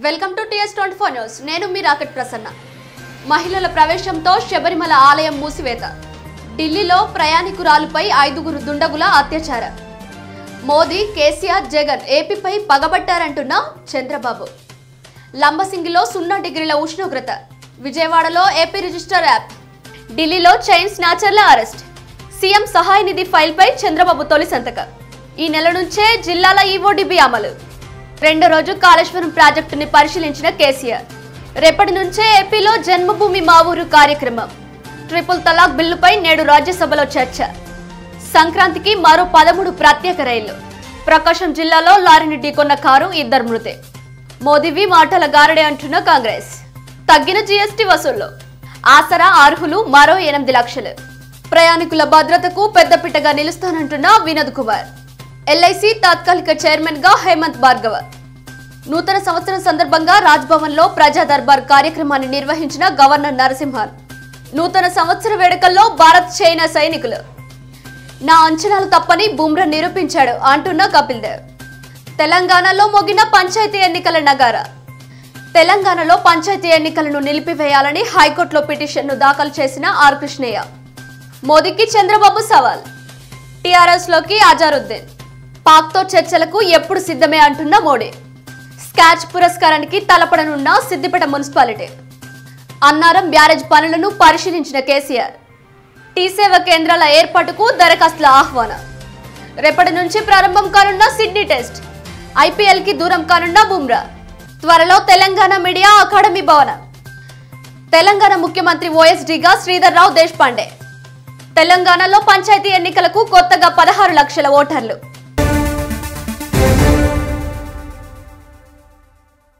welcome to TS twenty four news నేను మీ rocket Prasanna మహిళల ప్రవేశంతో శబరిమల ఆలయం మూసివేత ఢిల్లీలో ప్రయాణికురాలుపై ఐదుగురు దుండగుల అత్యాచారం మోదీ కేసీఆర్ జగన్ ఏపీపై పగబట్టారంటున్న చంద్రబాబు లంబసింగిలో సున్నా డిగ్రీల ఉష్ణోగ్రత విజయవాడలో ఏపీ రిజిస్టర్ యాప్ ఢిల్లీలో చైన్ స్నాచర్ల అరెస్ట్ సీఎం సహాయ నిధి ఫైల్పై చంద్రబాబు తొలి సంతకం ఈ నెల నుంచే జిల్లాల ఈఓడిబి అమలు రెండో రోజు కాళేశ్వరం ప్రాజెక్టుని పరిశీలించిన కేసీఆర్ రేపటి నుంచే ఏపీలో జన్మభూమి మా ఊరు కార్యక్రమం ట్రిపుల్ తలాక్ బిల్లుపై నేడు రాజ్యసభలో చర్చ సంక్రాంతికి మరో పదమూడు ప్రత్యేక రైళ్లు ప్రకాశం జిల్లాలో లారీని ఢీకొన్న కారు ఇద్దరు మృతే మోదీవి మాటల గారడే అంటున్న కాంగ్రెస్ తగ్గిన జీఎస్టీ వసూళ్లు ఆసరా అర్హులు మరో ఎనిమిది లక్షలు ప్రయాణికుల భద్రతకు పెద్దపీటగా నిలుస్తానంటున్న వినోద్ కుమార్ ఎల్ఐసి తాత్కాలిక చైర్మన్ గా హేమంత్ భార్గవ నూతన సంవత్సరం సందర్భంగా రాజ్భవన్ లో ప్రజా దర్బార్ కార్యక్రమాన్ని నిర్వహించిన గవర్నర్ నరసింహన్ నూతన సంవత్సర వేడుకల్లో భారత్ చైనా సైనికులు నా అంచనాలు తప్పని బుమ్రా నిరూపించాడు అంటున్న కపిల్ దేవ్ తెలంగాణలో మొగిన పంచాయతీ ఎన్నికల నగార తెలంగాణలో పంచాయతీ ఎన్నికలను నిలిపివేయాలని హైకోర్టులో పిటిషన్ను దాఖలు చేసిన ఆర్ కృష్ణయ్య మోదీకి చంద్రబాబు సవాల్ టీఆర్ఎస్ లోకి అజారుద్దీన్ పాక్తో చర్చలకు ఎప్పుడు సిద్ధమే అంటున్న మోడీ స్కాచ్ పురస్కారానికి తలపడనున్న సిద్దిపేట మున్సిపాలిటీ అన్నారం బ్యారేజ్ పనులను పరిశీలించిన కేసీఆర్ టీ సేవ కేంద్రాల ఏర్పాటుకు దరఖాస్తుల ఆహ్వానం రేపటి నుంచి ప్రారంభం కానున్న సిడ్నీ టెస్ట్ ఐపీఎల్ కి దూరం కానున్న బుమ్రా త్వరలో తెలంగాణ మీడియా అకాడమీ భవనం తెలంగాణ ముఖ్యమంత్రి ఓఎస్డీగా శ్రీధర్ రావు దేశపాండే తెలంగాణలో పంచాయతీ ఎన్నికలకు కొత్తగా పదహారు లక్షల ఓటర్లు